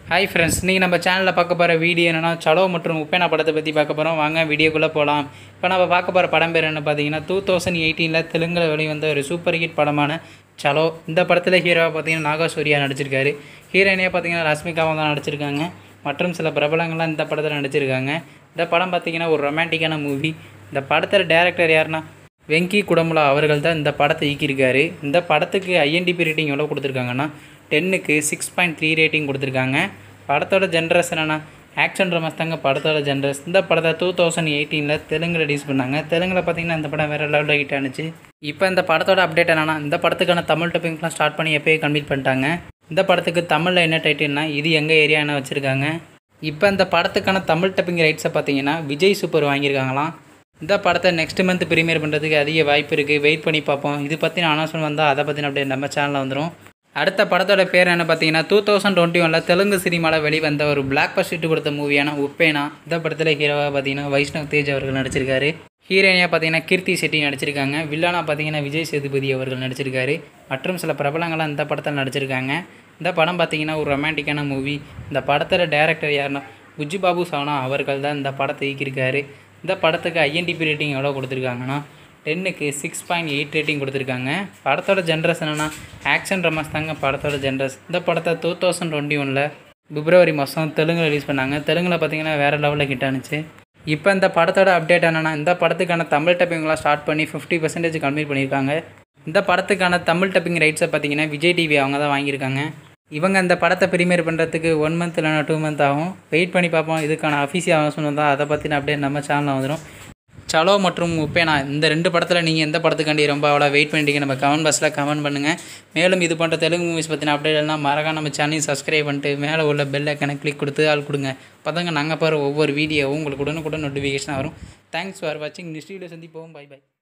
hi friends நீங்கள் நம்ம சேனலில் பார்க்க போகிற வீடியோ என்னென்னா சலோ மற்றும் உப்பேனா படத்தை பற்றி பார்க்க போகிறோம் வாங்க வீடியோக்குள்ளே போகலாம் இப்போ நம்ம பார்க்க போகிற படம் பேர் என்ன பார்த்தீங்கன்னா டூ தௌசண்ட் எயிட்டீனில் தெலுங்கில் வெளிவந்த ஒரு சூப்பர் ஹிட் படமான சலோ இந்த படத்தில் ஹீரோவாக பார்த்தீங்கன்னா நாகசூரியா நடிச்சிருக்காரு ஹீரோயினியாக பார்த்தீங்கன்னா ரஷ்மிகாவும் தான் நடிச்சிருக்காங்க மற்றும் சில பிரபலங்கள்லாம் இந்த படத்தில் நடிச்சிருக்காங்க இந்த படம் பார்த்தீங்கன்னா ஒரு ரொமான்டிக்கான மூவி இந்த படத்தில் டேரக்டர் யாருன்னா வெங்கி குடமுலா அவர்கள் தான் இந்த படத்தை இயக்கியிருக்காரு இந்த படத்துக்கு ஐஎன்டிபி ரேட்டிங் எவ்வளோ கொடுத்துருக்காங்கன்னா டென்னுக்கு சிக்ஸ் பாயிண்ட் த்ரீ ரேட்டிங் கொடுத்துருக்காங்க படத்தோட ஜென்ரஸ் என்னென்னா ஆக்ஷன் ரமஸ் தாங்க படத்தோட ஜென்ரஸ் இந்த படத்தை டூ தௌசண்ட் எயிட்டீனில் தெலுங்கு ரிலீஸ் பண்ணாங்க தெலுங்கில் பார்த்தீங்கன்னா இந்த படம் வேறு லெவலில் ஹிட் ஆனிச்சு இப்போ இந்த படத்தோட அப்டேட் என்னன்னா இந்த படத்துக்கான தமிழ் டப்பிங்லாம் ஸ்டார்ட் பண்ணி எப்போயே கம்ப்ளீட் பண்ணிட்டாங்க இந்த படத்துக்கு தமிழில் என்ன டைட்டில்னா இது எங்கள் ஏரியான்னு வச்சுருக்காங்க இப்போ இந்த படத்துக்கான தமிழ் டப்பிங் ரைட்ஸை பார்த்தீங்கன்னா விஜய் சூப்பர் வாங்கியிருக்காங்களாம் இந்த படத்தை நெக்ஸ்ட் மந்த் ப்ரீமியர் பண்ணுறதுக்கு அதிக வாய்ப்பு இருக்குது வெயிட் பண்ணி பார்ப்போம் இது பற்றின அனௌன்ஸ்மெண்ட் வந்தால் அதை பற்றின அப்படியே நம்ம சேனலில் வந்துடும் அடுத்த படத்தோட பேர் என்ன பார்த்தீங்கன்னா டூ தௌசண்ட் டுவெண்ட்டி ஒனில் தெலுங்கு சினிமாவில் வெளிவந்த ஒரு பிளாக் பஸ்ட் கொடுத்த மூவியான உப்பேனா இந்த படத்தில் ஹீரோவாக பார்த்தீங்கன்னா வைஷ்ணவ் தேஜ் அவர்கள் நடிச்சிருக்காரு ஹீரோயினியாக பார்த்தீங்கன்னா கீர்த்தி செட்டி நடிச்சிருக்காங்க வில்லனாக பார்த்தீங்கன்னா விஜய் சேதுபதி அவர்கள் நடிச்சிருக்காரு மற்றும் சில பிரபலங்களாம் இந்த படத்தில் நடிச்சிருக்காங்க இந்த படம் பார்த்தீங்கன்னா ஒரு ரொமான்டிக்கான மூவி இந்த படத்தோட டேரக்டர் யாருன்னா குஜி பாபு சவனா அவர்கள் தான் இந்த படத்தை இயக்கியிருக்காரு இந்த படத்துக்கு ஐஎன்டிபி ரேட்டிங் எவ்வளோ கொடுத்துருக்காங்கன்னா டென்னுக்கு சிக்ஸ் பாயிண்ட் எயிட் ரேட்டிங் கொடுத்துருக்காங்க படத்தோட ஜென்ரஸ் என்னென்னா ஆக்ஷன் ரமஸ் தாங்க படத்தோட ஜென்ரஸ் இந்த படத்தை டூ தௌசண்ட் டுவெண்ட்டி ஒனில் பிப்ரவரி மாதம் தெலுங்கு ரிலீஸ் பண்ணாங்க தெலுங்கில் பார்த்தீங்கன்னா வேறு லெவலில் ஹிட் ஆனிச்சு இப்போ இந்த படத்தோட அப்டேட் என்னென்னா இந்த படத்துக்கான தமிழ் டப்பிங்லாம் ஸ்டார்ட் பண்ணி ஃபிஃப்டி பர்சன்டேஜ் கம்ப்ளீட் பண்ணியிருக்காங்க இந்த படத்துக்கான தமிழ் டப்பிங் ரைட்ஸை பார்த்தீங்கன்னா விஜய் டிவி அவங்க தான் வாங்கியிருக்காங்க இவங்க இந்த படத்தை ப்ரீமியர் பண்ணுறதுக்கு ஒன் மந்த் இல்லைனா டூ மந்த் ஆகும் வெயிட் பண்ணி பார்ப்போம் இதுக்கான அஃபீஷியல் அனௌன்ஸ்மெண்ட் வந்தால் அதை பற்றின அப்படியே நம்ம சேனலில் வந்துடும் சலோ மற்றும் உப்பேனா இந்த ரெண்டு படத்தில் நீங்கள் எந்த படத்துக்காண்டி ரொம்ப அவ்வளோ வெயிட் பண்ணிட்டீங்க நம்ம கமெண்ட் பாக்ஸில் கமெண்ட் பண்ணுங்கள் மேலும் இது போன்ற தெலுங்கு மூவிஸ் பற்றின அப்டேட் எல்லாம் மறக்காம நம்ம சேனலையும் சப்ஸ்கிரைப் பண்ணிட்டு மேலே உள்ள பெல் ஐக்கனை கிளிக் கொடுத்து ஆள் கொடுங்க பதங்க நாங்கள் பாரு ஒவ்வொரு வீடியோவும் உங்களுக்கு உடனுக்குடன் நோட்டிஃபிகேஷன் வரும் தேங்க்ஸ் ஃபார் வாட்சிங் நெக்ஸ்ட் வீடியோ சந்திப்போம் பை பை